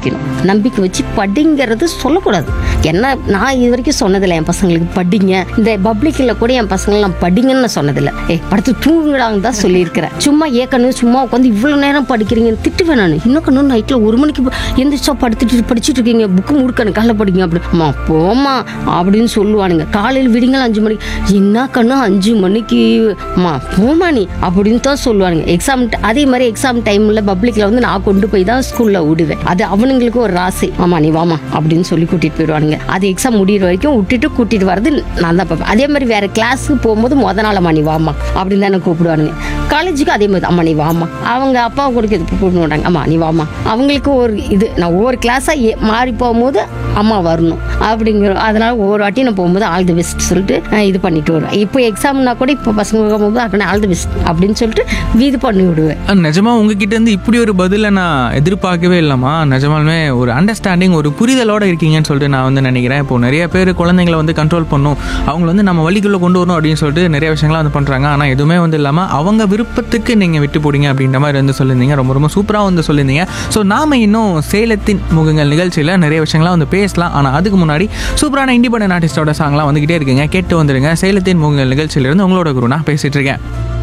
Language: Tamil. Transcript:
வைக்கணும் நம்பிக்கை வச்சு படிங்கிறது சொல்லக்கூடாது என்ன நான் இது வரைக்கும் சொன்னதில்லை என் பசங்களுக்கு படிங்க இந்த பப்ளிக்கில் கூட என் பசங்களாம் படிங்கன்னு நான் சொன்னதில்லை ஏய் படுத்து தூங்குடாங்க தான் சொல்லியிருக்கிறேன் சும்மா ஏக்கணும் சும்மா உட்காந்து இவ்வளோ நேரம் படிக்கிறீங்கன்னு திட்டுவேன் நான் இன்னும் கண்ணு நைட்டில் ஒரு மணிக்கு ப- எந்திரிச்சா படுத்துட்டு படிச்சுட்டு இருக்கீங்க புக்கு முடுக்கணும் காலைல படிங்க அப்படி அம்மா போமா அப்படின்னு சொல்லுவானுங்க காலையில் விடிங்கள் அஞ்சு மணிக்கு என்ன கண்ணு அஞ்சு மணிக்கு அம்மா போமா நீ அப்படின்னு தான் சொல்லுவானுங்க எக்ஸாம் அதே மாதிரி எக்ஸாம் டைமில் பப்ளிக்கில் வந்து நான் கொண்டு போய் தான் ஸ்கூலில் விடுவேன் அது அவனுங்களுக்கு ஒரு ராசி ஆமா நீ வாமா அப்படின்னு சொல்லி கூட்டிட்டு போயிடுவானுங்க அது எக்ஸாம் முடியிற வரைக்கும் விட்டுட்டு கூட்டிட்டு வரது நான் தான் பார்ப்பேன் அதே மாதிரி வேற கிளாஸுக்கு போகும்போது முத நாள் அம்மா நீ வாமா அப்படின்னு தானே கூப்பிடுவானுங்க காலேஜுக்கு அதே மாதிரி அம்மா நீ வாமா அவங்க அப்பா கொடுக்க இது கூப்பிட மாட்டாங்க அம்மா நீ வாமா அவங்களுக்கு ஒரு இது நான் ஒவ்வொரு கிளாஸாக மாறி போகும்போது அம்மா வரணும் அப்படிங்கிற அதனால ஒவ்வொரு வாட்டி நான் போகும்போது ஆல் தி பெஸ்ட் சொல்லிட்டு நான் இது பண்ணிட்டு வருவேன் இப்போ எக்ஸாம்னா கூட இப்போ பசங்க போகும்போது அப்படின்னா ஆல் தி பெஸ்ட் அப்படின்னு சொல்லிட்டு இது பண்ணி விடுவேன் அஹ் நிஜமா உங்ககிட்ட இருந்து இப்படி ஒரு பதிலை நான் எதிர்பார்க்கவே இல்லைம்மா நிஜமாலுமே ஒரு அண்டர்ஸ்டாண்டிங் ஒரு புரிதலோட இருக்கீங்கன்னு சொல்லிட்டு நான் வந்து நினைக்கிறேன் இப்போ நிறைய பேர் குழந்தைங்களை வந்து கண்ட்ரோல் பண்ணும் அவங்கள வந்து நம்ம வழிக்குள்ளே கொண்டு வரணும் அப்படின்னு சொல்லிட்டு நிறைய விஷயங்கள்லாம் வந்து பண்ணுறாங்க ஆனால் எதுவுமே வந்து இல்லாமல் அவங்க விருப்பத்துக்கு நீங்கள் விட்டு போடுங்க அப்படின்ற மாதிரி வந்து சொல்லியிருந்தீங்க ரொம்ப ரொம்ப சூப்பராக வந்து சொல்லியிருந்தீங்க ஸோ நாம இன்னும் சேலத்தின் முகங்கள் நிகழ்ச்சியில் நிறைய விஷயங்கள்லாம் வந்து பேசலாம் ஆனால் அதுக்கு முன்னாடி சூப்பரான இண்டிபெண்டன்ட் ஆர்டிஸ்டோட சாங்லாம் வந்துகிட்டே இருக்குங்க கேட்டு வந்துடுங்க சேலத்தின் முகங்கள் நிகழ்ச்சியிலிருந்து உங்களோட குரு நான் பேசிட்டு இருக்கேன்